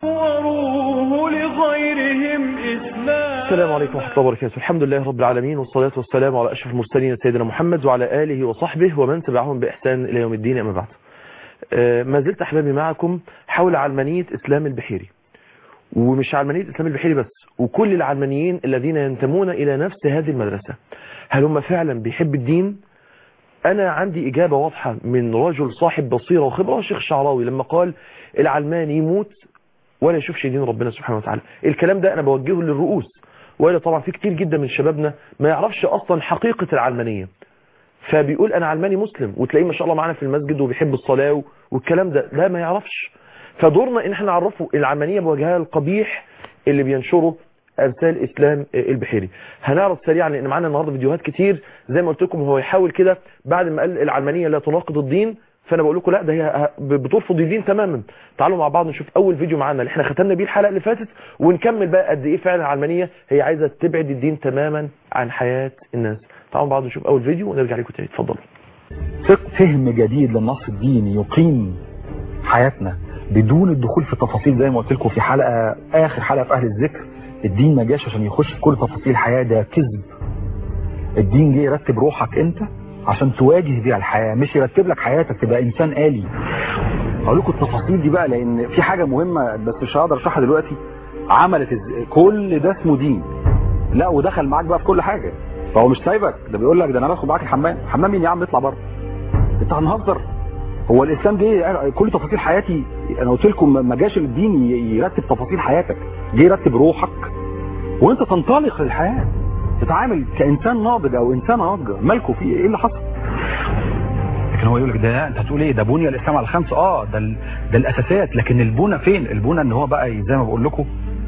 وروه لغيرهم إسلام السلام عليكم ورحمة الله وبركاته الحمد لله رب العالمين والصلاة والسلام على أشرف المرسلين سيدنا محمد وعلى آله وصحبه ومن تبعهم بإحسان إلى يوم الدين أما بعد آه، ما زلت أحبابي معكم حول علمانية إسلام البحيري ومش علمانية إسلام البحيري بس وكل العلمانيين الذين ينتمون إلى نفس هذه المدرسة هل هم فعلا بيحب الدين أنا عندي إجابة واضحة من رجل صاحب بصيرة وخبرة الشيخ الشعراوي لما قال العلماني يموت ولا يشوفش دين ربنا سبحانه وتعالى الكلام ده أنا بوجهه للرؤوس وإلا طبعا في كتير جدا من شبابنا ما يعرفش أصلا حقيقة العلمانية فبيقول أنا علماني مسلم وتلاقيه ما شاء الله معانا في المسجد وبيحب الصلاة والكلام ده لا ما يعرفش فدورنا ان احنا نعرفه العلمانية بوجهها القبيح اللي بينشره امثال اسلام البحيري هنعرض سريعا لان معانا النهارده فيديوهات كتير زي ما قلت لكم هو يحاول كده بعد ما قال العلمانية لا تناقض الدين فانا بقول لكم لا ده هي بترفض الدين تماما تعالوا مع بعض نشوف اول فيديو معانا اللي احنا ختمنا بيه الحلقه اللي فاتت ونكمل بقى قد ايه فعلا العلمانيه هي عايزه تبعد الدين تماما عن حياه الناس تعالوا مع بعض نشوف ااول فيديو ونرجع لكم تاني اتفضلوا فهم جديد للنص الديني يقيم حياتنا بدون الدخول في التفاصيل زي ما قلت لكم في حلقه اخر حلقه في اهل الذكر الدين ما جاش عشان يخش في كل تفاصيل الحياه ده كذب الدين جه يرتب روحك انت عشان تواجه بيها الحياه مش يرتب لك حياتك تبقى انسان آلي اقول لكم التفاصيل دي بقى لان في حاجه مهمه بس مش هقدر اشرحها دلوقتي عملت إز... كل ده اسمه دين لا ودخل معاك بقى في كل حاجه فهو مش سايبك ده بيقول لك ده انا بدخل معاك الحمام حمام مين يا عم اطلع بره انت هنهزر هو الاسلام جه كل تفاصيل حياتي انا قلت لكم ما جاش الدين يرتب تفاصيل حياتك جه يرتب روحك وانت تنطلق للحياه تتعامل كانسان ناضج او انسانه ناضجه مالكوا في ايه اللي حصل لكن هو يقول لك ده انت هتقول ايه ده بني الاسلام على الخمس اه ده ال... ده الاساسات لكن البنى فين البنى ان هو بقى زي ما بقول لكم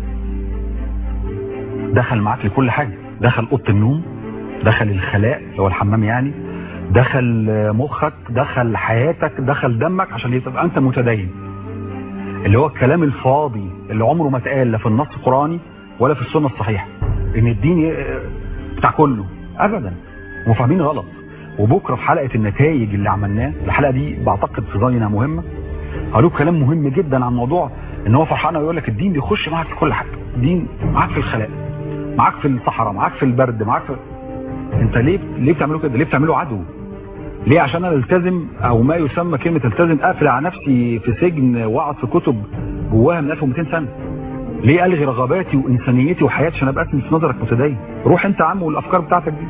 دخل معاك لكل حاجه دخل اوضه النوم دخل الخلاء اللي هو الحمام يعني دخل مخك دخل حياتك دخل دمك عشان يبقى انت متدين اللي هو الكلام الفاضي اللي عمره ما اتقال لا في النص القراني ولا في السنه الصحيحه ان الدين بتاع كله ابدا وفاهمين غلط وبكره في حلقه النتائج اللي عملناه الحلقه دي بعتقد في ظني انها مهمه هقول كلام مهم جدا عن موضوع ان هو فرحان ويقول لك الدين بيخش معاك في كل حاجه الدين معاك في الخلاء معاك في الصحراء معاك في البرد معاك في انت ليه ليه بتعملوا كده ليه بتعملوا عدو ليه عشان انا التزم او ما يسمى كلمه التزم اقفل على نفسي في سجن واقعد في كتب جواها من 1200 سنه ليه الغي رغباتي وانسانيتي وحياتي عشان ابقى اسمي في نظرك متدين روح انت يا عم والافكار بتاعتك دي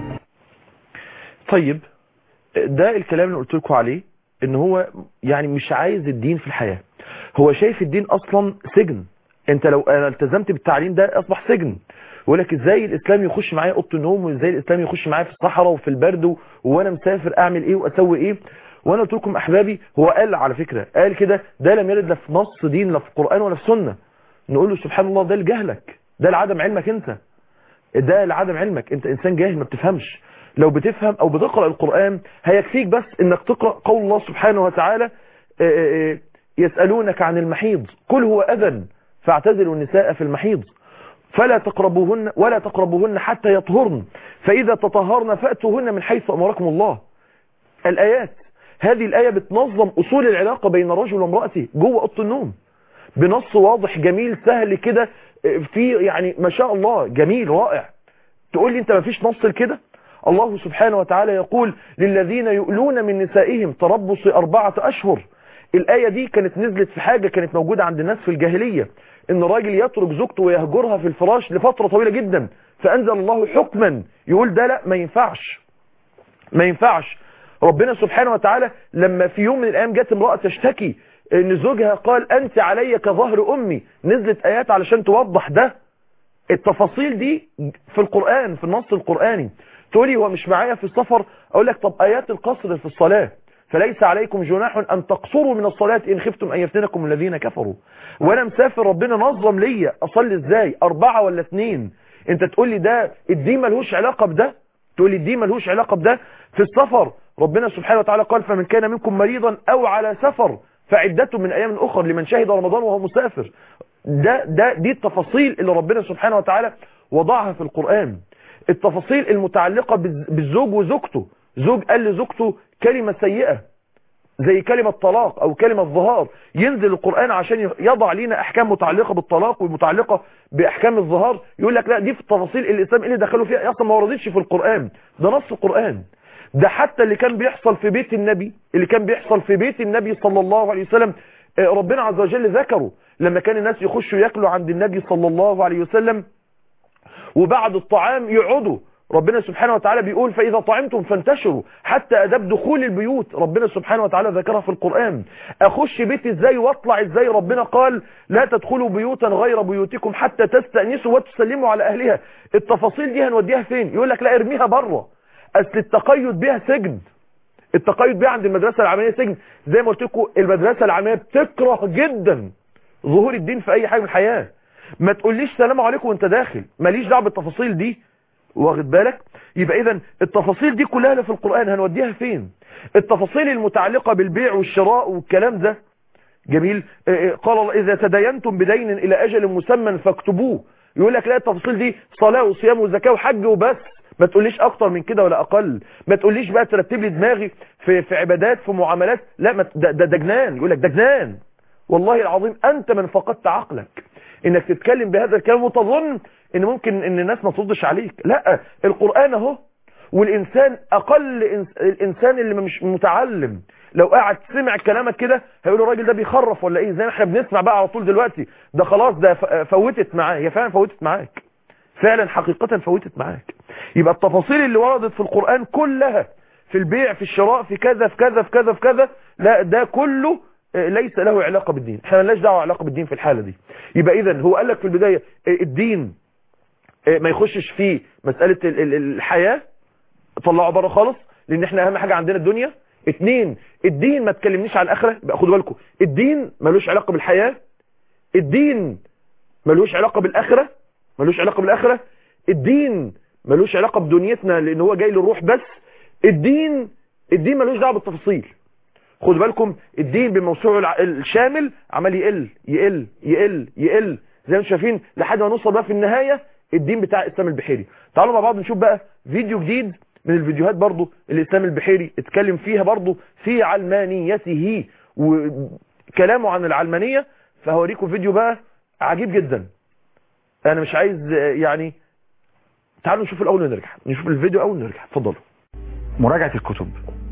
طيب ده الكلام اللي قلت لكم عليه ان هو يعني مش عايز الدين في الحياه هو شايف الدين اصلا سجن انت لو انا التزمت بالتعليم ده اصبح سجن يقول لك ازاي الاسلام يخش معايا اوضه النوم وازاي الاسلام يخش معايا في الصحراء وفي البرد وانا مسافر اعمل ايه واسوي ايه وانا قلت لكم احبابي هو قال على فكره قال كده ده لم يرد لا في نص دين لا في قران ولا في سنه نقول له سبحان الله ده لجهلك ده لعدم علمك انت ده لعدم علمك انت انسان جاهل ما بتفهمش لو بتفهم او بتقرا القران هيكفيك بس انك تقرا قول الله سبحانه وتعالى يسالونك عن المحيض قل هو اذى فاعتزلوا النساء في المحيض فلا تقربوهن ولا تقربوهن حتى يطهرن فإذا تطهرن فأتوهن من حيث أمركم الله الآيات هذه الآية بتنظم أصول العلاقة بين الرجل وامرأته جوه أوضه النوم بنص واضح جميل سهل كده في يعني ما شاء الله جميل رائع تقول لي انت ما فيش نص لكده الله سبحانه وتعالى يقول للذين يؤلون من نسائهم تربص أربعة أشهر الآية دي كانت نزلت في حاجة كانت موجودة عند الناس في الجاهلية ان الراجل يترك زوجته ويهجرها في الفراش لفترة طويلة جدا فانزل الله حكما يقول ده لا ما ينفعش ما ينفعش ربنا سبحانه وتعالى لما في يوم من الايام جت امرأة تشتكي ان زوجها قال انت علي كظهر امي نزلت ايات علشان توضح ده التفاصيل دي في القرآن في النص القرآني تقولي هو مش معايا في السفر اقول لك طب ايات القصر في الصلاة فليس عليكم جناح ان تقصروا من الصلاة ان خفتم ان يفتنكم الذين كفروا وانا مسافر ربنا نظم ليا اصلي ازاي اربعة ولا اثنين انت تقول لي ده الدين ملهوش علاقة بده تقول لي الدين ملهوش علاقة بده في السفر ربنا سبحانه وتعالى قال فمن كان منكم مريضا او على سفر فعدته من ايام اخر لمن شهد رمضان وهو مسافر ده ده دي التفاصيل اللي ربنا سبحانه وتعالى وضعها في القرآن التفاصيل المتعلقة بالزوج وزوجته زوج قال لزوجته كلمة سيئة زي كلمة طلاق او كلمة ظهار ينزل القرآن عشان يضع لنا احكام متعلقة بالطلاق ومتعلقة باحكام الظهار يقول لك لا دي في التفاصيل الاسلام إيه اللي دخلوا فيها اصلا ما وردتش في القرآن ده نص القرآن ده حتى اللي كان بيحصل في بيت النبي اللي كان بيحصل في بيت النبي صلى الله عليه وسلم آه، ربنا عز وجل ذكره لما كان الناس يخشوا ياكلوا عند النبي صلى الله عليه وسلم وبعد الطعام يقعدوا ربنا سبحانه وتعالى بيقول فإذا طعمتم فانتشروا حتى أداب دخول البيوت ربنا سبحانه وتعالى ذكرها في القرآن أخش بيتي إزاي واطلع إزاي ربنا قال لا تدخلوا بيوتا غير بيوتكم حتى تستأنسوا وتسلموا على أهلها التفاصيل دي هنوديها فين يقول لك لا ارميها بره أصل التقيد بها سجن التقيد بها عند المدرسة العملية سجن زي ما قلت لكم المدرسة العملية بتكره جدا ظهور الدين في أي حاجة من الحياة ما تقوليش سلام عليكم وانت داخل ماليش دعوه بالتفاصيل دي واخد بالك يبقى اذا التفاصيل دي كلها اللي في القرآن هنوديها فين التفاصيل المتعلقة بالبيع والشراء والكلام ده جميل آه، آه، قال الله اذا تداينتم بدين الى اجل مسمى فاكتبوه يقول لك لا التفاصيل دي صلاة وصيام وزكاة وحج وبس ما تقوليش اكتر من كده ولا اقل ما تقوليش بقى ترتب لي دماغي في في عبادات في معاملات لا ما ت- ده ده ده جنان يقول لك ده جنان والله العظيم انت من فقدت عقلك انك تتكلم بهذا الكلام وتظن ان ممكن ان الناس ما تردش عليك لا القرآن اهو والانسان اقل إنس... الانسان اللي مش متعلم لو قاعد سمع كلامك كده هيقول الراجل ده بيخرف ولا ايه زي ما احنا بنسمع بقى على طول دلوقتي ده خلاص ده ف... فوتت معاه هي فعلا فوتت معاك فعلا حقيقة فوتت معاك يبقى التفاصيل اللي وردت في القرآن كلها في البيع في الشراء في كذا في كذا في كذا في كذا لا ده كله آه، ليس له علاقة بالدين احنا مالناش دعوة علاقة بالدين في الحالة دي يبقى اذا هو قال لك في البداية آه، الدين آه، ما يخشش في مسألة ال- ال- الحياة طلعوا بره خالص لان احنا اهم حاجة عندنا الدنيا اتنين الدين ما تكلمنيش على الاخرة بقى خدوا بالكم الدين ملوش علاقة بالحياة الدين ملوش علاقة بالاخرة ملوش علاقة بالاخرة الدين ملوش علاقة بدنيتنا لان هو جاي للروح بس الدين الدين ملوش دعوه بالتفاصيل خدوا بالكم الدين بموسوعه الع- الشامل عمال يقل يقل يقل يقل زي ما انتم شايفين لحد ما نوصل بقى في النهاية الدين بتاع اسلام البحيري تعالوا مع بعض نشوف بقى فيديو جديد من الفيديوهات برضو اللي اسلام البحيري اتكلم فيها برضو في علمانيته وكلامه عن العلمانية فهوريكم فيديو بقى عجيب جدا انا مش عايز آه، يعني تعالوا نشوف الاول ونرجع نشوف الفيديو اول ونرجع اتفضلوا مراجعة الكتب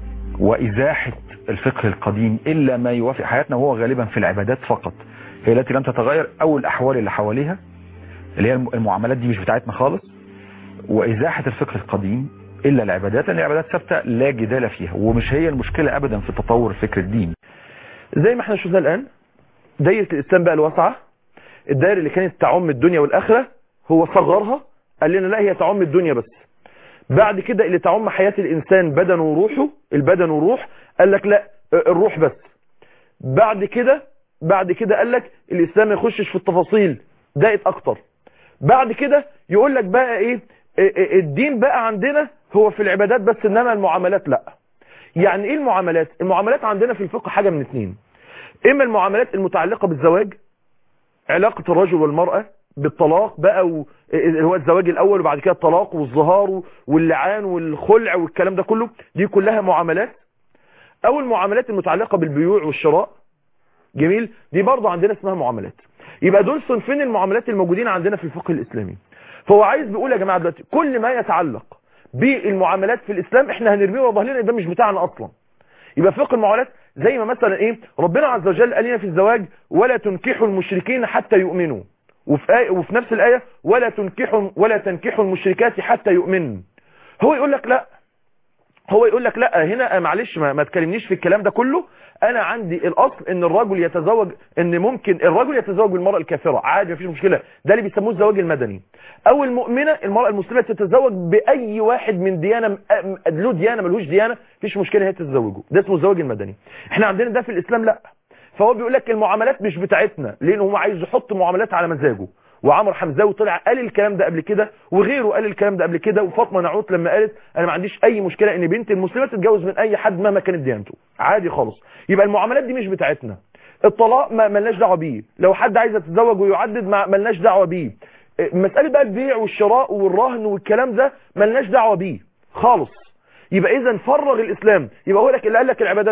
وإزاحة الفقه القديم إلا ما يوافق حياتنا وهو غالبا في العبادات فقط هي التي لم تتغير أو الأحوال اللي حواليها اللي هي الم- المعاملات دي مش بتاعتنا خالص وإزاحة الفقه القديم إلا العبادات لأن العبادات ثابتة لا جدال فيها ومش هي المشكلة أبدا في تطور فكر الدين زي ما احنا شفنا الآن دايرة الإسلام بقى الواسعة الدائرة اللي كانت تعم الدنيا والآخرة هو صغرها قال لنا لا هي تعم الدنيا بس بعد كده اللي تعم حياة الإنسان بدنه وروحه البدن والروح قال لك لا الروح بس بعد كده بعد كده قال لك الإسلام ما يخشش في التفاصيل دقت أكتر بعد كده يقول لك بقى إيه إيه- إيه الدين بقى عندنا هو في العبادات بس إنما المعاملات لا يعني إيه المعاملات المعاملات عندنا في الفقه حاجة من اتنين إما المعاملات المتعلقة بالزواج علاقة الرجل والمرأة بالطلاق بقى و... اللي هو الزواج الأول وبعد كده الطلاق والظهار واللعان والخلع والكلام ده كله دي كلها معاملات أو المعاملات المتعلقة بالبيوع والشراء جميل دي برضه عندنا اسمها معاملات يبقى دول صنفين المعاملات الموجودين عندنا في الفقه الإسلامي فهو عايز بيقول يا جماعة دلوقتي كل ما يتعلق بالمعاملات في الإسلام احنا هنرميه ورا ظهرنا ده مش بتاعنا أصلا يبقى فقه المعاملات زي ما مثلا ايه ربنا عز وجل قال لنا في الزواج ولا تنكحوا المشركين حتى يؤمنوا وفي آية وفي نفس الآية ولا تنكحوا ولا تنكحوا المشركات حتى يؤمنوا هو يقول لك لا هو يقول لك لا هنا معلش ما, ما تكلمنيش في الكلام ده كله انا عندي الاصل ان الرجل يتزوج ان ممكن الرجل يتزوج بالمرأة الكافرة عادي مفيش مشكلة ده اللي بيسموه الزواج المدني او المؤمنة المرأة المسلمة تتزوج باي واحد من ديانة م- له ديانة ملوش ديانة مفيش مشكلة هي تتزوجه ده اسمه الزواج المدني احنا عندنا ده في الاسلام لا فهو بيقول لك المعاملات مش بتاعتنا لان هو عايز يحط معاملات على مزاجه وعمر حمزاوي طلع قال الكلام ده قبل كده وغيره قال الكلام ده قبل كده وفاطمه نعوت لما قالت انا ما عنديش اي مشكله ان بنت المسلمه تتجوز من اي حد مهما كانت ديانته عادي خالص يبقى المعاملات دي مش بتاعتنا الطلاق ما ملناش دعوه بيه لو حد عايز يتزوج ويعدد ما ملناش دعوه بيه مساله بقى البيع والشراء والرهن والكلام ده ملناش دعوه بيه خالص يبقى اذا فرغ الاسلام يبقى هو لك اللي قال لك العبادات بس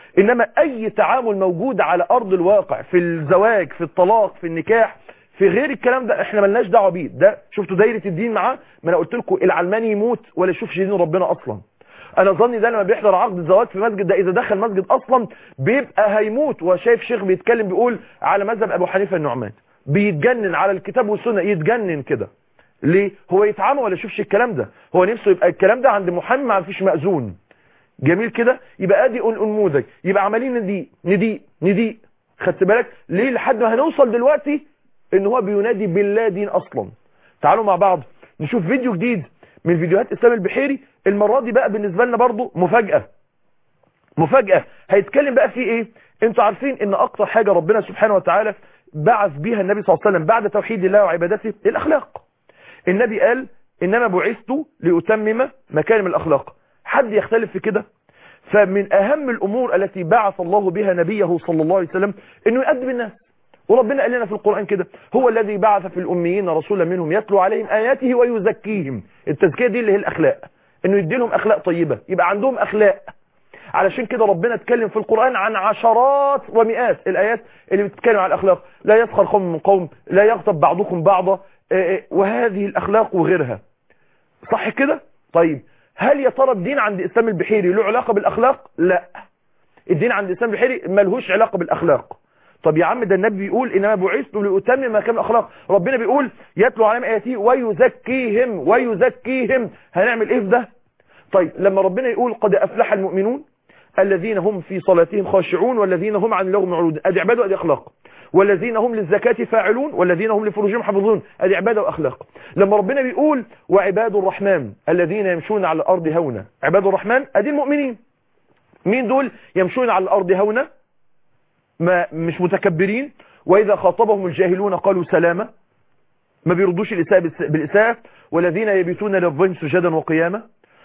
انما اي تعامل موجود على ارض الواقع في الزواج في الطلاق في النكاح في غير الكلام ده احنا ملناش دعوه بيه ده شفتوا دايره الدين معاه ما انا قلت لكم العلماني يموت ولا يشوفش دين ربنا اصلا انا ظني ده لما بيحضر عقد الزواج في مسجد ده اذا دخل مسجد اصلا بيبقى هيموت وشايف شيخ بيتكلم بيقول على مذهب ابو حنيفه النعمان بيتجنن على الكتاب والسنه يتجنن كده ليه هو يتعامى ولا يشوفش الكلام ده هو نفسه يبقى الكلام ده عند محمد ما فيش مأذون جميل كده يبقى ادي انموذج يبقى عمالين نديق نديق نديق خدت بالك ليه لحد ما هنوصل دلوقتي ان هو بينادي بالله دين اصلا تعالوا مع بعض نشوف فيديو جديد من فيديوهات اسلام البحيري المرة دي بقى بالنسبة لنا برضو مفاجأة مفاجأة هيتكلم بقى في ايه انتوا عارفين ان اكتر حاجة ربنا سبحانه وتعالى بعث بيها النبي صلى الله عليه وسلم بعد توحيد الله وعبادته الاخلاق النبي قال انما بعثت لاتمم مكارم الاخلاق حد يختلف في كده فمن اهم الامور التي بعث الله بها نبيه صلى الله عليه وسلم انه يؤدب الناس وربنا قال لنا في القرآن كده هو الذي بعث في الأميين رسولا منهم يتلو عليهم آياته ويزكيهم التزكية دي اللي هي الأخلاق انه يدي لهم أخلاق طيبة يبقى عندهم أخلاق علشان كده ربنا اتكلم في القرآن عن عشرات ومئات الآيات اللي بتتكلم عن الأخلاق لا يسخر قوم من قوم لا يغضب بعضكم بعضا وهذه الأخلاق وغيرها صح كده طيب هل يا ترى الدين عند إسلام البحيري له علاقة بالأخلاق لا الدين عند إسلام البحيري ملهوش علاقة بالأخلاق طب يا عم ده النبي بيقول انما بعثت لاتمم مكان الاخلاق ربنا بيقول يتلو عليهم اياته ويزكيهم ويزكيهم هنعمل ايه في ده طيب لما ربنا يقول قد افلح المؤمنون الذين هم في صلاتهم خاشعون والذين هم عن اللغو معرضون ادي عباده وادي اخلاق والذين هم للزكاة فاعلون والذين هم لفروجهم حافظون ادي عباده واخلاق لما ربنا بيقول وعباد الرحمن الذين يمشون على الارض هونا عباد الرحمن ادي المؤمنين مين دول يمشون على الارض هونا ما مش متكبرين وإذا خاطبهم الجاهلون قالوا سلاما ما بيردوش الإساءة بالإساءة والذين يبيتون للظلم سجدا وقياما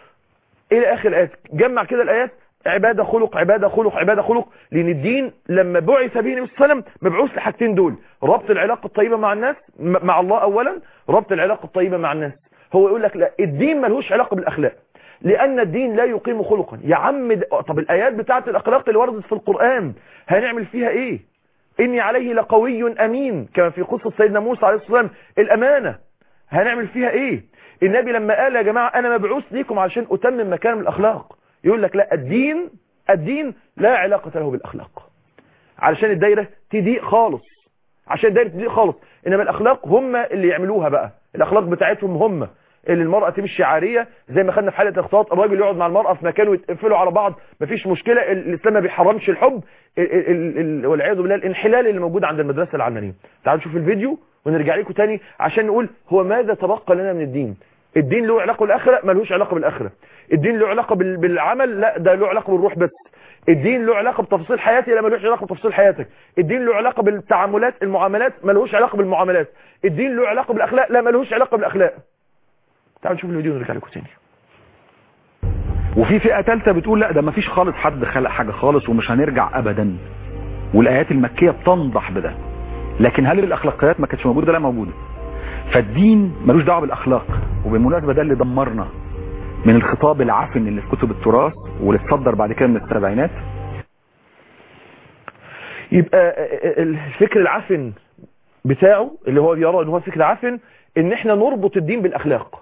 إلى آخر الآيات جمع كده الآيات عبادة خلق عبادة خلق عبادة خلق لأن الدين لما بعث به النبي صلى الله عليه وسلم مبعوث لحاجتين دول ربط العلاقة الطيبة مع الناس مع الله أولا ربط العلاقة الطيبة مع الناس هو يقول لك لا الدين ملهوش علاقة بالأخلاق لأن الدين لا يقيم خلقا يا عم طب الآيات بتاعت الأخلاق اللي وردت في القرآن هنعمل فيها إيه إني عليه لقوي أمين كما في قصة سيدنا موسى عليه الصلاة والسلام الأمانة هنعمل فيها إيه النبي لما قال يا جماعة أنا مبعوث ليكم عشان أتمم مكان الأخلاق يقول لك لا الدين الدين لا علاقة له بالأخلاق علشان الدايرة تضيق خالص عشان الدايرة تضيق خالص إنما الأخلاق هم اللي يعملوها بقى الأخلاق بتاعتهم هم اللي المرأة تمشي عارية زي ما خدنا في حالة الاختلاط الراجل يقعد مع المرأة في مكان ويتقفلوا على بعض مفيش مشكلة الإسلام ما بيحرمش الحب والعياذ بالله الانحلال اللي موجود عند المدرسة العلمانية تعالوا نشوف الفيديو ونرجع لكم تاني عشان نقول هو ماذا تبقى لنا من الدين الدين له علاقة بالآخرة ملوش علاقة بالآخرة الدين له علاقة بالعمل لا ده له علاقة بالروح بس الدين له علاقة بتفاصيل حياتي لا ملوش علاقة بتفاصيل حياتك الدين له علاقة بالتعاملات المعاملات ملوش علاقة بالمعاملات الدين له علاقة بالأخلاق لا ملوش علاقة بالأخلاق تعالوا نشوف الفيديو ونرجع لكم تاني وفي فئة ثالثه بتقول لا ده ما فيش خالص حد خلق حاجة خالص ومش هنرجع ابدا والايات المكية بتنضح بده لكن هل الاخلاقيات ما كانتش موجودة لا موجودة فالدين ملوش دعوه بالاخلاق وبالمناسبة ده اللي دمرنا من الخطاب العفن اللي في كتب التراث واللي اتصدر بعد كده من السبعينات يبقى الفكر العفن بتاعه اللي هو بيرى ان هو فكر عفن ان احنا نربط الدين بالاخلاق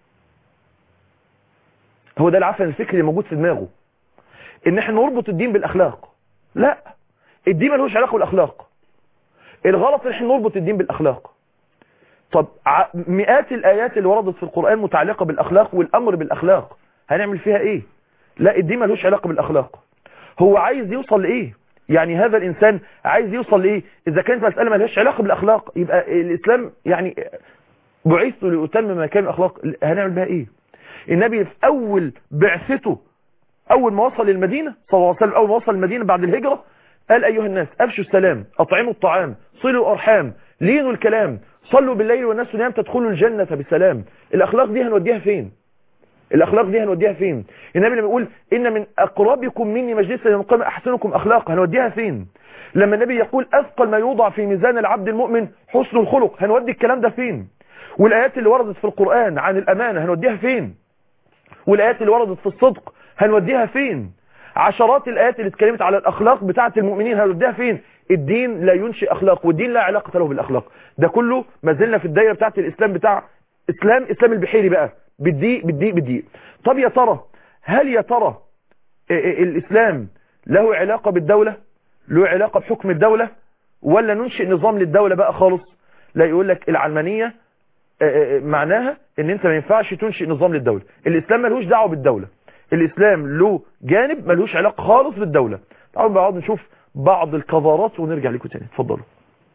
هو ده العفن الفكري اللي موجود في دماغه ان احنا نربط الدين بالاخلاق لا الدين ملوش علاقه بالاخلاق الغلط ان احنا نربط الدين بالاخلاق طب مئات الايات اللي وردت في القران متعلقه بالاخلاق والامر بالاخلاق هنعمل فيها ايه لا الدين ملوش علاقه بالاخلاق هو عايز يوصل لايه يعني هذا الانسان عايز يوصل لايه اذا كانت مساله ملهاش علاقه بالاخلاق يبقى الاسلام يعني بعثت لأتمم مكان الأخلاق هنعمل بها إيه النبي في أول بعثته أول ما وصل للمدينة صلى الله عليه وسلم أول ما وصل المدينة بعد الهجرة قال أيها الناس أفشوا السلام أطعموا الطعام صلوا الأرحام لينوا الكلام صلوا بالليل والناس نيام تدخلوا الجنة بسلام الأخلاق دي هنوديها فين الأخلاق دي هنوديها فين النبي لما يقول إن من أقربكم مني مجلسا يوم القيامة أحسنكم أخلاقا هنوديها فين لما النبي يقول أثقل ما يوضع في ميزان العبد المؤمن حسن الخلق هنودي الكلام ده فين والآيات اللي وردت في القرآن عن الأمانة هنوديها فين والآيات اللي وردت في الصدق هنوديها فين عشرات الايات اللي اتكلمت على الاخلاق بتاعه المؤمنين هنوديها فين الدين لا ينشئ اخلاق والدين لا علاقه له بالاخلاق ده كله ما زلنا في الدايره بتاعه الاسلام بتاع اسلام اسلام البحيري بقى بالدي بالدي بالدي طب يا ترى هل يا ترى الاسلام له علاقه بالدوله له علاقه بحكم الدوله ولا ننشئ نظام للدوله بقى خالص لا يقول لك العلمانيه معناها ان انت ما ينفعش تنشئ نظام للدوله الاسلام ملوش دعوه بالدوله الاسلام له جانب ملوش علاقه خالص بالدوله تعالوا بقى نشوف بعض القذارات ونرجع لكم تاني اتفضلوا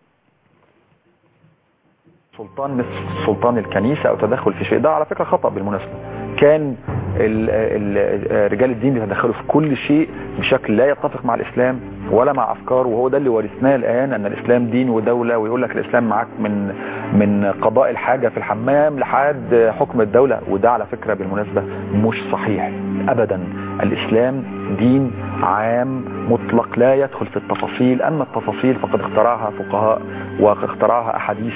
سلطان مثل سلطان الكنيسة او تدخل في شيء ده على فكرة خطأ بالمناسبة كان ال ال رجال الدين بيتدخلوا في كل شيء بشكل لا يتفق مع الاسلام ولا مع افكاره وهو ده اللي ورثناه الان ان الاسلام دين ودولة ويقول لك الاسلام معاك من من قضاء الحاجة في الحمام لحد حكم الدولة وده على فكرة بالمناسبة مش صحيح ابدا الاسلام دين عام مطلق لا يدخل في التفاصيل اما التفاصيل فقد اخترعها فقهاء واخترعها احاديث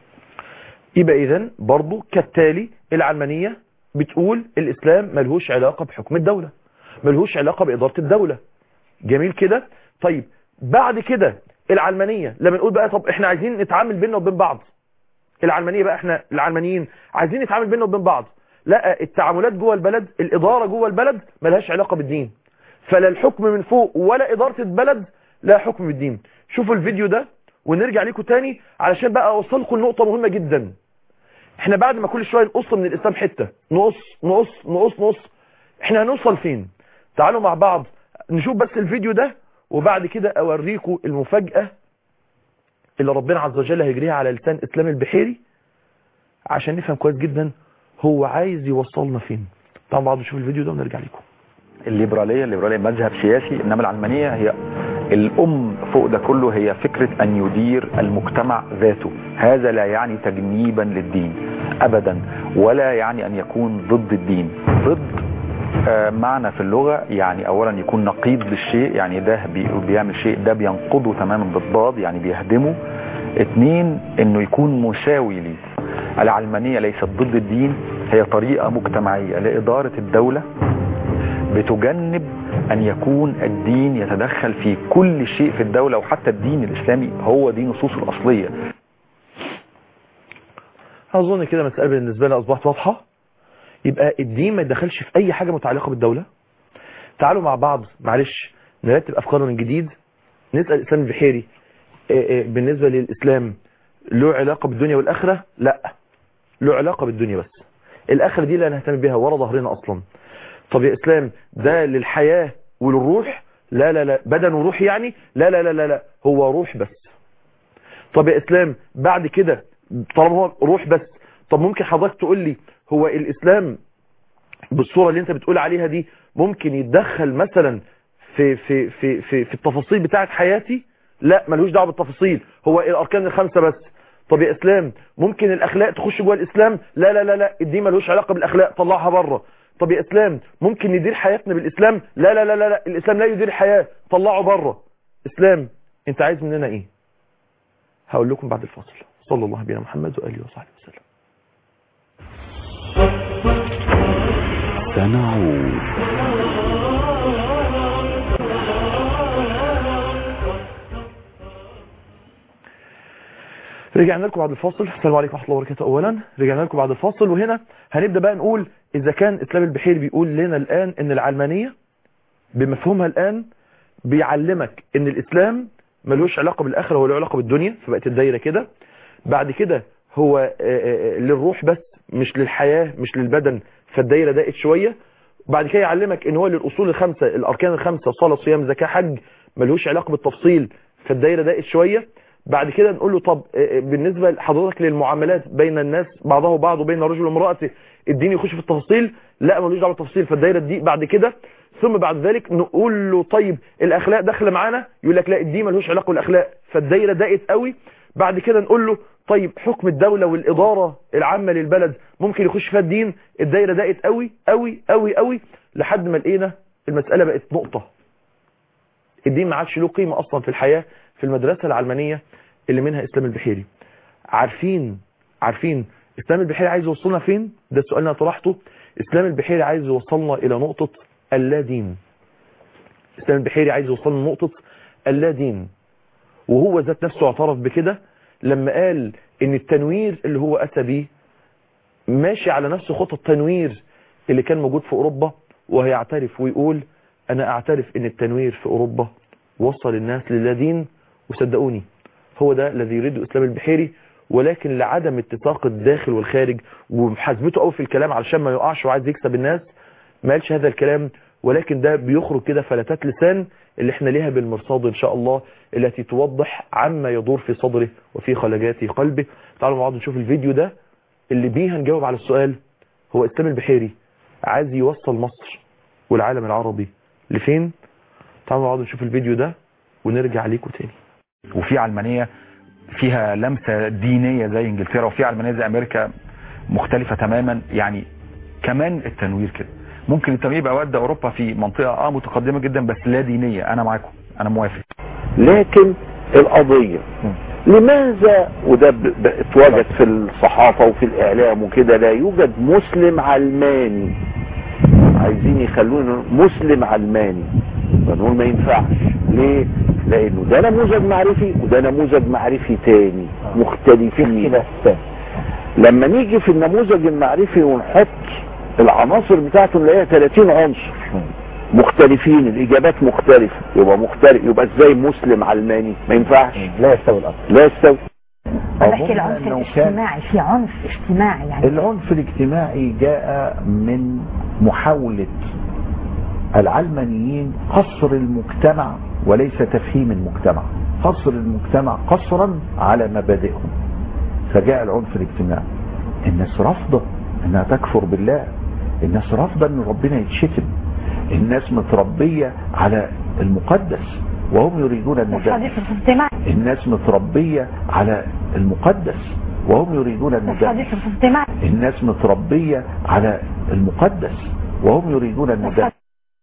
يبقى اذا برضو كالتالي العلمانية بتقول الاسلام ملهوش علاقة بحكم الدولة ملهوش علاقة بادارة الدولة جميل كده طيب بعد كده العلمانية لما نقول بقى طب احنا عايزين نتعامل بيننا وبين بعض العلمانية بقى احنا العلمانيين عايزين نتعامل بيننا وبين بعض لا التعاملات جوه البلد الادارة جوه البلد ملهاش علاقة بالدين فلا الحكم من فوق ولا ادارة البلد لا حكم بالدين شوفوا الفيديو ده ونرجع لكم تاني علشان بقى اوصل لكم لنقطة مهمة جدا احنا بعد ما كل شوية نقص من الاسلام حتة نقص نقص نقص نقص احنا هنوصل فين تعالوا مع بعض نشوف بس الفيديو ده وبعد كده اوريكم المفاجأة اللي ربنا عز وجل هيجريها على لسان اسلام البحيري عشان نفهم كويس جدا هو عايز يوصلنا فين تعالوا بعض نشوف الفيديو ده ونرجع لكم الليبرالية الليبرالية مذهب سياسي انما العلمانية هي الام فوق ده كله هي فكرة ان يدير المجتمع ذاته هذا لا يعني تجنيبا للدين ابدا ولا يعني ان يكون ضد الدين ضد آه معنى في اللغة يعني اولا يكون نقيض للشيء يعني ده بيعمل شيء ده بينقضه تماما بالضاد يعني بيهدمه اتنين انه يكون مساوي ليه العلمانية ليست ضد الدين هي طريقة مجتمعية لإدارة الدولة بتجنب أن يكون الدين يتدخل في كل شيء في الدولة وحتى الدين الإسلامي هو دي نصوصه الأصلية أظن كده مسألة بالنسبة لي أصبحت واضحة يبقى الدين ما يدخلش في أي حاجة متعلقة بالدولة تعالوا مع بعض معلش نرتب أفكارنا من جديد نسأل الإسلام البحيري بالنسبة للإسلام له علاقة بالدنيا والآخرة لا له علاقة بالدنيا بس الآخرة دي لا نهتم بها ورا ظهرنا أصلا طب يا إسلام ده للحياة وللروح لا لا لا بدن وروح يعني لا لا لا لا, لا. هو روح بس طب يا إسلام بعد كده طالما هو روح بس طب ممكن حضرتك تقول لي هو الإسلام بالصورة اللي انت بتقول عليها دي ممكن يتدخل مثلا في في في في, في التفاصيل بتاعت حياتي لا ملوش دعوه بالتفاصيل هو الاركان الخمسه بس طب يا اسلام ممكن الاخلاق تخش جوه الاسلام لا لا لا لا الدين ملوش علاقه بالاخلاق طلعها بره طب يا اسلام ممكن ندير حياتنا بالاسلام لا لا لا لا, لا. الاسلام لا يدير الحياه طلعه بره اسلام انت عايز مننا ايه هقول لكم بعد الفاصل صلى الله على محمد واله وصحبه وسلم سنعود رجعنا لكم بعد الفاصل السلام عليكم ورحمه الله وبركاته اولا رجعنا لكم بعد الفاصل وهنا هنبدا بقى نقول اذا كان اسلام البحيري بيقول لنا الان ان العلمانيه بمفهومها الان بيعلمك ان الاسلام ملوش علاقه بالاخره ولا علاقه بالدنيا فبقت الدايره كده بعد كده هو للروح بس مش للحياه مش للبدن فالدايره ضاقت شويه بعد كده يعلمك ان هو للاصول الخمسه الاركان الخمسه صلاه صيام زكاه حج ملوش علاقه بالتفصيل فالدايره ضاقت شويه بعد كده نقول له طب بالنسبة لحضرتك للمعاملات بين الناس بعضها وبعض وبين الرجل وامرأته الدين يخش في التفاصيل لا ملوش دعوه بالتفاصيل فالدايره دي بعد كده ثم بعد ذلك نقول له طيب الاخلاق داخله معانا يقول لك لا الدين ملوش علاقه بالاخلاق فالدايره ضاقت قوي بعد كده نقول له طيب حكم الدولة والإدارة العامة للبلد ممكن يخش فيها الدين الدايرة ضاقت قوي قوي قوي قوي لحد ما لقينا المسألة بقت نقطة الدين ما عادش له قيمة أصلا في الحياة في المدرسة العلمانية اللي منها إسلام البحيري عارفين عارفين إسلام البحيري عايز يوصلنا فين ده السؤال اللي انا طرحته إسلام البحيري عايز يوصلنا إلى نقطة اللا دين اسلام البحيري عايز يوصل لنقطة اللا دين وهو ذات نفسه اعترف بكده لما قال ان التنوير اللي هو اتى بيه ماشي على نفس خطى التنوير اللي كان موجود في اوروبا وهيعترف ويقول انا اعترف ان التنوير في اوروبا وصل الناس للا دين وصدقوني هو ده الذي يريده اسلام البحيري ولكن لعدم اتساق الداخل والخارج ومحاسبته قوي في الكلام علشان ما يقعش وعايز يكسب الناس ما قالش هذا الكلام ولكن ده بيخرج كده فلتات لسان اللي احنا ليها بالمرصاد ان شاء الله التي توضح عما يدور في صدره وفي خلجات قلبه تعالوا مع بعض نشوف الفيديو ده اللي بيه هنجاوب على السؤال هو اسلام البحيري عايز يوصل مصر والعالم العربي لفين تعالوا مع بعض نشوف الفيديو ده ونرجع ليكم تاني وفي علمانية فيها لمسة دينية زي انجلترا وفي علمانية زي امريكا مختلفة تماما يعني كمان التنوير كده ممكن التنوير يبقى ودى اوروبا في منطقة اه متقدمة جدا بس لا دينية انا معاكم انا موافق لكن القضية لماذا وده ب- ب- اتوجد في الصحافة وفي الإعلام وكده لا يوجد مسلم علماني عايزين يخلونا مسلم علماني فنقول ما ينفعش ليه؟ لأنه ده نموذج معرفي وده نموذج معرفي تاني مختلفين لما نيجي في النموذج المعرفي ونحط العناصر بتاعته نلاقيها 30 عنصر مختلفين الاجابات مختلفه يبقى مختلف يبقى ازاي مسلم علماني ما ينفعش لا يستوي الأمر لا يستوي بحكي العنف الاجتماعي في عنف اجتماعي يعني العنف الاجتماعي جاء من محاولة العلمانيين قصر المجتمع وليس تفهيم المجتمع قصر المجتمع قصرا على مبادئهم فجاء العنف الاجتماعي الناس رافضة انها تكفر بالله الناس رافضة ان ربنا يتشتم الناس متربية على المقدس وهم يريدون المدنس الحديث الاجتماعي الناس متربية على المقدس وهم يريدون المدنس الحديث الاجتماعي الناس متربية على المقدس وهم يريدون المدنس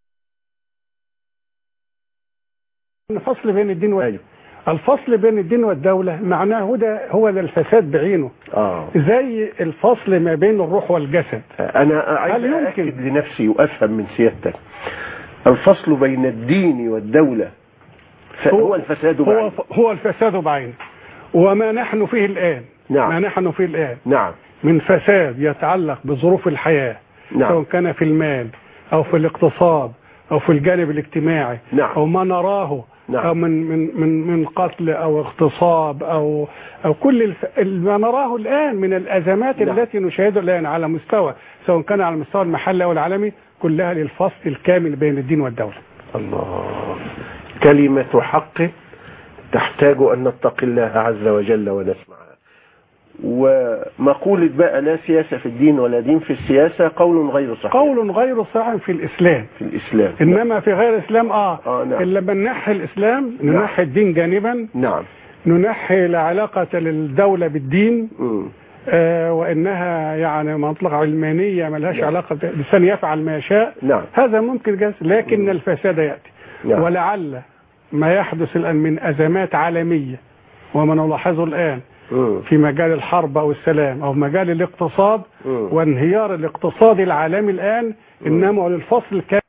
الفصل بين الدين والدولة الفصل بين الدين والدولة معناه هو ده هو ده الفساد بعينه اه زي الفصل ما بين الروح والجسد انا عايز هل يمكن؟ اكد لنفسي وافهم من سيادتك الفصل بين الدين والدولة فهو الفساد هو بعينه. هو الفساد بعينه وما نحن فيه الآن نعم. ما نحن فيه الآن نعم من فساد يتعلق بظروف الحياة نعم. سواء كان في المال أو في الاقتصاد أو في الجانب الاجتماعي نعم. أو ما نراه نعم. أو من من من من قتل أو اغتصاب أو أو كل الف... ما نراه الآن من الأزمات نعم. التي نشاهدها الآن على مستوى سواء كان على المستوى المحلي أو العالمي كلها للفصل الكامل بين الدين والدولة الله كلمة حق تحتاج أن نتقي الله عز وجل ونسمعها ومقولة بقى لا سياسة في الدين ولا دين في السياسة قول غير صحيح قول غير صحيح في الإسلام في الإسلام إنما في غير الإسلام آه, آه، نعم. إلا لما ننحي الإسلام ننحي الدين جانبا نعم ننحي لا علاقة للدولة بالدين مم. آه وإنها يعني منطقة علمانية ملهاش نعم. علاقة ب- الإنسان يفعل ما يشاء نعم هذا ممكن جاز لكن الفساد يأتي نعم. ولعل ما يحدث الآن من أزمات عالمية وما نلاحظه الآن مم. في مجال الحرب أو السلام أو مجال الاقتصاد مم. وانهيار الاقتصاد العالمي الآن إنما للفصل الكامل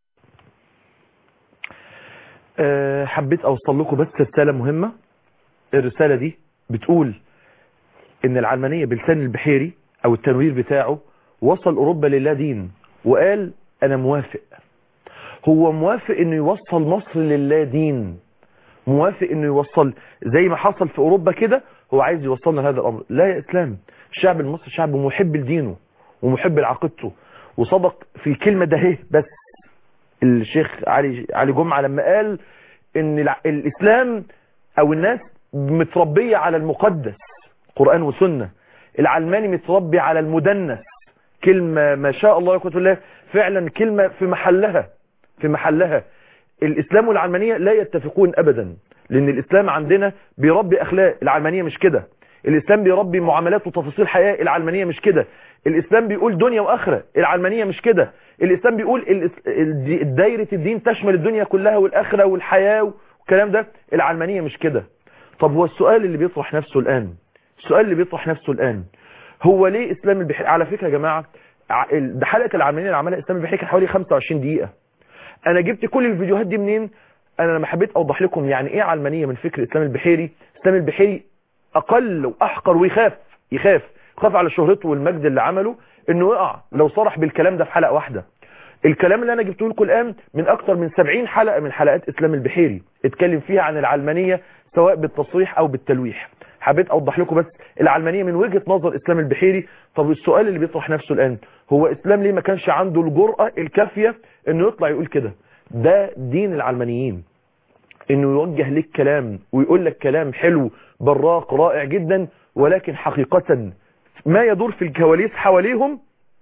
أه حبيت اوصل لكم بس رسالة مهمة الرسالة دي بتقول ان العلمانية بلسان البحيري او التنوير بتاعه وصل اوروبا للا دين وقال انا موافق هو موافق انه يوصل مصر للا دين موافق انه يوصل زي ما حصل في اوروبا كده هو عايز يوصلنا لهذا الامر لا يا اسلام الشعب المصري شعب محب لدينه ومحب لعقيدته وصدق في الكلمة ده هي بس الشيخ علي علي جمعة لما قال ان الع- الاسلام او الناس متربية على المقدس قرآن وسنة العلماني متربي على المدنس كلمة ما شاء الله يا الله فعلا كلمة في محلها في محلها الاسلام والعلمانية لا يتفقون ابدا لان الاسلام عندنا بيربي اخلاق العلمانية مش كده الاسلام بيربي معاملات وتفاصيل حياة العلمانية مش كده الاسلام بيقول دنيا واخرة العلمانية مش كده الاسلام بيقول الاس- الد- دايرة الدين تشمل الدنيا كلها والاخرة والحياة والكلام ده العلمانية مش كده طب هو السؤال اللي بيطرح نفسه الان السؤال اللي بيطرح نفسه الان هو ليه اسلام البحيري على فكرة يا جماعة ع- ال- ده حلقة العلمانية اللي عملها اسلام البحيري كانت حوالي 25 دقيقة انا جبت كل الفيديوهات دي منين انا لما حبيت اوضح لكم يعني ايه علمانيه من فكر اسلام البحيري اسلام البحيري اقل واحقر ويخاف يخاف يخاف على شهرته والمجد اللي عمله انه يقع لو صرح بالكلام ده في حلقه واحده الكلام اللي انا جبته لكم الان من اكتر من 70 حلقه من حلقات اسلام البحيري اتكلم فيها عن العلمانيه سواء بالتصريح او بالتلويح حبيت اوضح لكم بس العلمانيه من وجهه نظر اسلام البحيري طب السؤال اللي بيطرح نفسه الان هو اسلام ليه ما كانش عنده الجرأه الكافيه انه يطلع يقول كده ده دين العلمانيين انه يوجه لك كلام ويقول لك كلام حلو براق رائع جدا ولكن حقيقة ما يدور في الكواليس حواليهم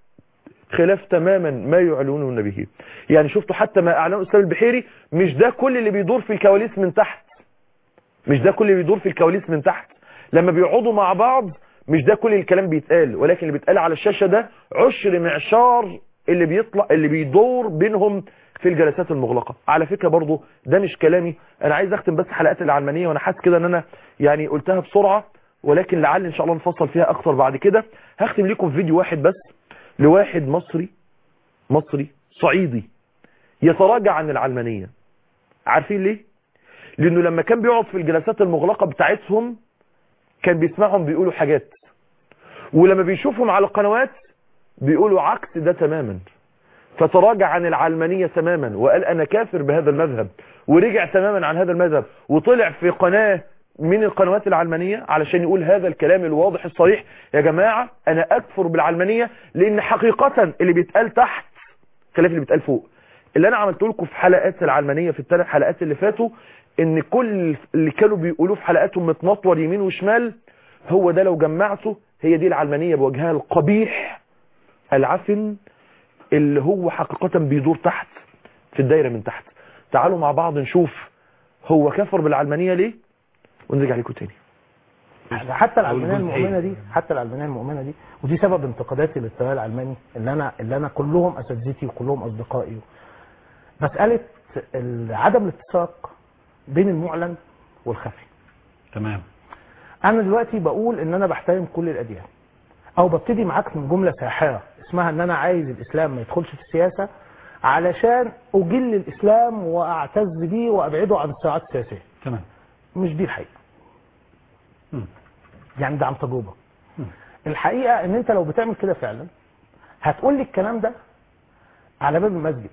خلاف تماما ما يعلنون به يعني شفتوا حتى ما اعلنوا اسلام البحيري مش ده كل اللي بيدور في الكواليس من تحت مش ده كل اللي بيدور في الكواليس من تحت لما بيقعدوا مع بعض مش ده كل الكلام بيتقال ولكن اللي بيتقال على الشاشة ده عشر معشار اللي بيطلع اللي بيدور بينهم في الجلسات المغلقة على فكرة برضو ده مش كلامي انا عايز اختم بس حلقات العلمانية وانا حاسس كده ان انا يعني قلتها بسرعة ولكن لعل ان شاء الله نفصل فيها اكتر بعد كده هختم لكم فيديو واحد بس لواحد مصري مصري صعيدي يتراجع عن العلمانية عارفين ليه لانه لما كان بيقعد في الجلسات المغلقة بتاعتهم كان بيسمعهم بيقولوا حاجات ولما بيشوفهم على القنوات بيقولوا عكس ده تماما فتراجع عن العلمانية تماما وقال انا كافر بهذا المذهب ورجع تماما عن هذا المذهب وطلع في قناة من القنوات العلمانية علشان يقول هذا الكلام الواضح الصريح يا جماعة انا اكفر بالعلمانية لان حقيقة اللي بيتقال تحت خلاف اللي بيتقال فوق اللي انا عملته لكم في حلقات العلمانية في الثلاث حلقات اللي فاتوا ان كل اللي كانوا بيقولوه في حلقاتهم متنطور يمين وشمال هو ده لو جمعته هي دي العلمانية بوجهها القبيح العفن اللي هو حقيقة بيدور تحت في الدايرة من تحت تعالوا مع بعض نشوف هو كفر بالعلمانية ليه ونرجع لكم تاني حتى العلمانيه المؤمنه دي حتى العلمانيه المؤمنه دي ودي سبب انتقاداتي للتيار العلماني اللي انا اللي انا كلهم اساتذتي وكلهم اصدقائي مساله ال- عدم الاتساق بين المعلن والخفي تمام انا دلوقتي بقول ان انا بحترم كل الاديان او ببتدي معاك من جمله ساحره اسمها ان انا عايز الاسلام ما يدخلش في السياسه علشان اجل الاسلام واعتز بيه وابعده عن الصراعات السياسيه تمام مش دي الحقيقه مم. يعني ده عن تجربه الحقيقه ان انت لو بتعمل كده فعلا هتقول لي الكلام ده على باب المسجد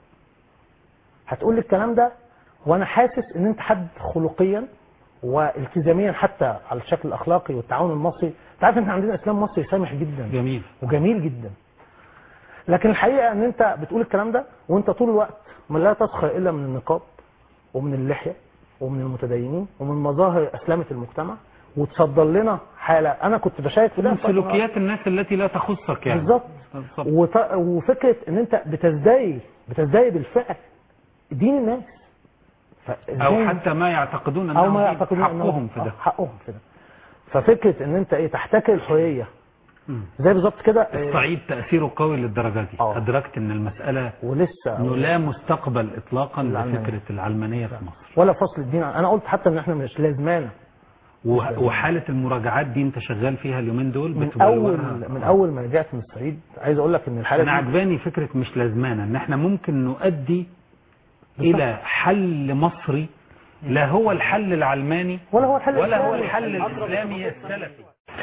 هتقول لي الكلام ده وانا حاسس ان انت حد خلقيا والتزاميا حتى على الشكل الاخلاقي والتعاون المصري انت عارف ان احنا عندنا اسلام مصري سامح جدا جميل وجميل جدا لكن الحقيقه ان انت بتقول الكلام ده وانت طول الوقت ما لا تسخر الا من النقاب ومن اللحيه ومن المتدينين ومن مظاهر اسلامه المجتمع وتصدر لنا حاله انا كنت بشاهد في ده من سلوكيات الناس التي لا تخصك يعني بالظبط بالظبط. وط- وفكره ان انت بتزدري بتزدري بالفعل دين الناس فإزاي- او حتى ما يعتقدون او انهم ما يعتقدون حقهم إنهم- في ده آه، حقهم في ده ففكره ان انت ايه تحتكر الحريه مم. زي بالظبط كده آه، الصعيد تأثيره قوي للدرجة دي آه. أدركت أن المسألة ولسه أنه لا مستقبل إطلاقا العلمانية. لفكرة العلمانية في مصر ولا فصل الدين عن- انا قلت حتى ان احنا مش لازمانه وح- وحالة المراجعات دي أنت شغال فيها اليومين دول من بتبلورها. اول من اول ما رجعت من الصعيد عايز اقول لك ان الحاله أنا دي عجباني فكرة مش لازمانة أن احنا ممكن نؤدي إلى حل مصري لا هو الحل العلماني ولا هو الحل ولا هو الإسلامي. الحل الإسلامي السلفي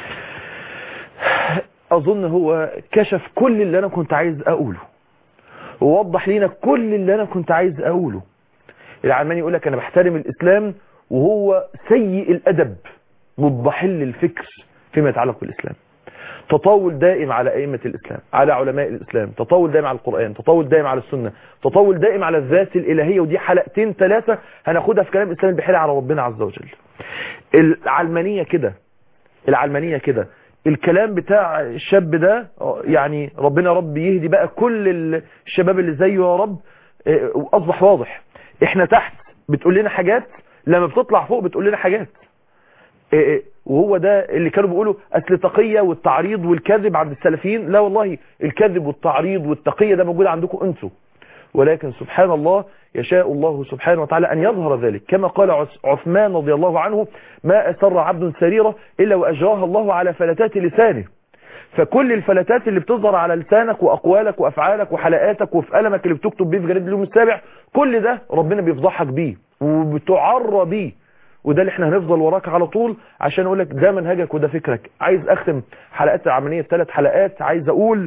اظن هو كشف كل اللي انا كنت عايز اقوله ووضح لينا كل اللي انا كنت عايز اقوله العلماني يقول لك انا بحترم الاسلام وهو سيء الادب مضحل الفكر فيما يتعلق بالاسلام تطاول دائم على ائمه الاسلام على علماء الاسلام تطاول دائم على القران تطاول دائم على السنه تطاول دائم على الذات الالهيه ودي حلقتين ثلاثه هناخدها في كلام الاسلام البحيري على ربنا عز وجل العلمانيه كده العلمانية كده الكلام بتاع الشاب ده آه، يعني ربنا يا رب يهدي بقى كل ال- الشباب اللي زيه يا رب آه، واصبح واضح احنا تحت بتقول لنا حاجات لما بتطلع فوق بتقول لنا حاجات آه، آه، وهو ده اللي كانوا بيقولوا اصل التقية والتعريض والكذب عند السلفيين لا والله الكذب والتعريض والتقية ده موجود عندكم انتوا ولكن سبحان الله يشاء الله سبحانه وتعالى أن يظهر ذلك كما قال عث- عثمان رضي الله عنه ما أسر عبد سريرة إلا وأجراها الله على فلتات لسانه فكل الفلتات اللي بتظهر على لسانك واقوالك وافعالك وحلقاتك وفي قلمك اللي بتكتب بيه في جريده اليوم السابع كل ده ربنا بيفضحك بيه وبتعرى بيه وده اللي احنا هنفضل وراك على طول عشان اقول لك ده منهجك وده فكرك عايز اختم حلقات العمليه بثلاث حلقات عايز اقول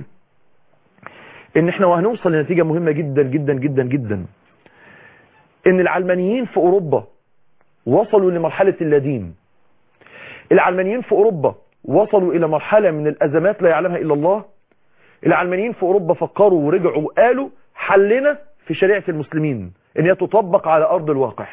ان احنا وهنوصل لنتيجه مهمه جدا جدا جدا جدا ان العلمانيين في اوروبا وصلوا لمرحله اللادين العلمانيين في اوروبا وصلوا الى مرحله من الازمات لا يعلمها الا الله العلمانيين في اوروبا فكروا ورجعوا وقالوا حلنا في شريعه المسلمين ان هي تطبق على ارض الواقع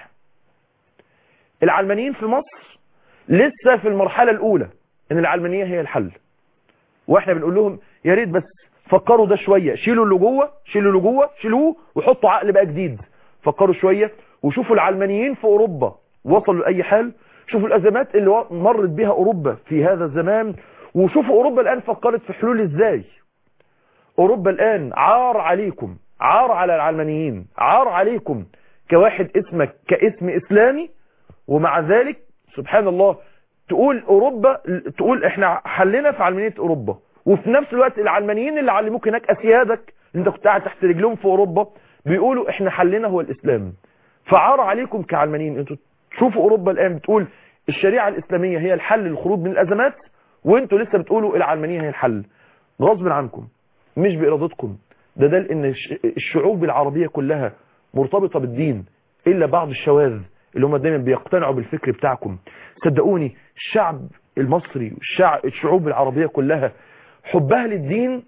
العلمانيين في مصر لسه في المرحله الاولى ان العلمانيه هي الحل واحنا بنقول لهم يا ريت بس فكروا ده شويه شيلوا اللي جوه شيلوا اللي جوه شيلوه وحطوا عقل بقى جديد فكروا شويه وشوفوا العلمانيين في اوروبا وصلوا لاي حال شوفوا الازمات اللي مرت بها اوروبا في هذا الزمان وشوفوا اوروبا الان فكرت في حلول ازاي اوروبا الان عار عليكم عار على العلمانيين عار عليكم كواحد اسمك كاسم اسلامي ومع ذلك سبحان الله تقول اوروبا تقول احنا حلنا في علمانيه اوروبا وفي نفس الوقت العلمانيين اللي علموك هناك اسيادك اللي انت كنت قاعد تحت رجلهم في اوروبا بيقولوا احنا حلنا هو الاسلام فعار عليكم كعلمانيين انتوا تشوفوا اوروبا الان بتقول الشريعه الاسلاميه هي الحل للخروج من الازمات وانتوا لسه بتقولوا العلمانيه هي الحل غصب عنكم مش بارادتكم ده دل ان الشعوب العربيه كلها مرتبطه بالدين الا بعض الشواذ اللي هم دايما بيقتنعوا بالفكر بتاعكم صدقوني الشعب المصري والشعب الشعوب العربيه كلها حبها للدين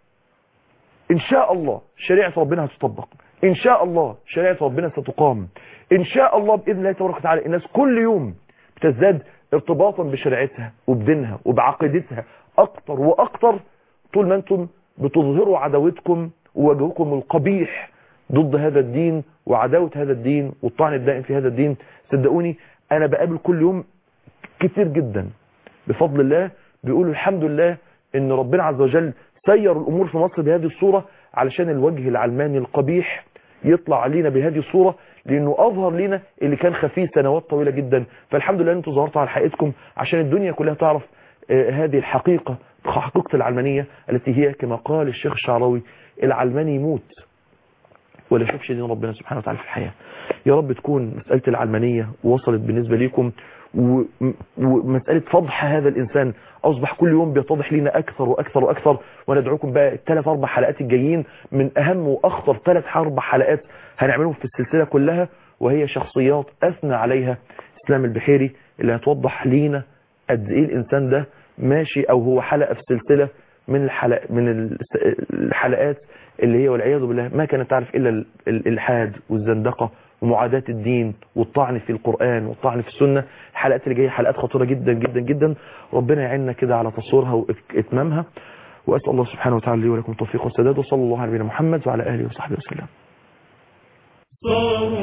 ان شاء الله شريعه ربنا هتطبق ان شاء الله شريعه ربنا ستقام ان شاء الله باذن الله تبارك وتعالى الناس كل يوم بتزداد ارتباطا بشريعتها وبدينها وبعقيدتها اكتر واكتر طول ما انتم بتظهروا عداوتكم ووجهكم القبيح ضد هذا الدين وعداوة هذا الدين والطعن الدائم في هذا الدين صدقوني انا بقابل كل يوم كتير جدا بفضل الله بيقولوا الحمد لله ان ربنا عز وجل سير الامور في مصر بهذه الصورة علشان الوجه العلماني القبيح يطلع علينا بهذه الصورة لانه اظهر لنا اللي كان خفيه سنوات طويلة جدا فالحمد لله انتوا ظهرتوا على حقيقتكم عشان الدنيا كلها تعرف آه هذه الحقيقة حقيقة العلمانية التي هي كما قال الشيخ الشعراوي العلماني يموت ولا يشوفش دين ربنا سبحانه وتعالى في الحياة يا رب تكون مسألة العلمانية وصلت بالنسبة ليكم ومسألة فضح هذا الإنسان أصبح كل يوم بيتضح لنا أكثر وأكثر وأكثر وندعوكم بقى الثلاث أربع حلقات الجايين من أهم وأخطر ثلاث أربع حلقات هنعملهم في السلسلة كلها وهي شخصيات أثنى عليها إسلام البحيري اللي هتوضح لينا قد إيه الإنسان ده ماشي أو هو حلقة في سلسلة من الحلق من الحلقات اللي هي والعياذ بالله ما كانت تعرف إلا الإلحاد والزندقة ومعاداة الدين والطعن في القرآن والطعن في السنة الحلقات اللي جاية حلقات خطيرة جدا جدا جدا ربنا يعيننا كده على تصويرها وإتمامها وأسأل الله سبحانه وتعالى لي ولكم التوفيق والسداد وصلى الله على نبينا محمد وعلى آله وصحبه وسلم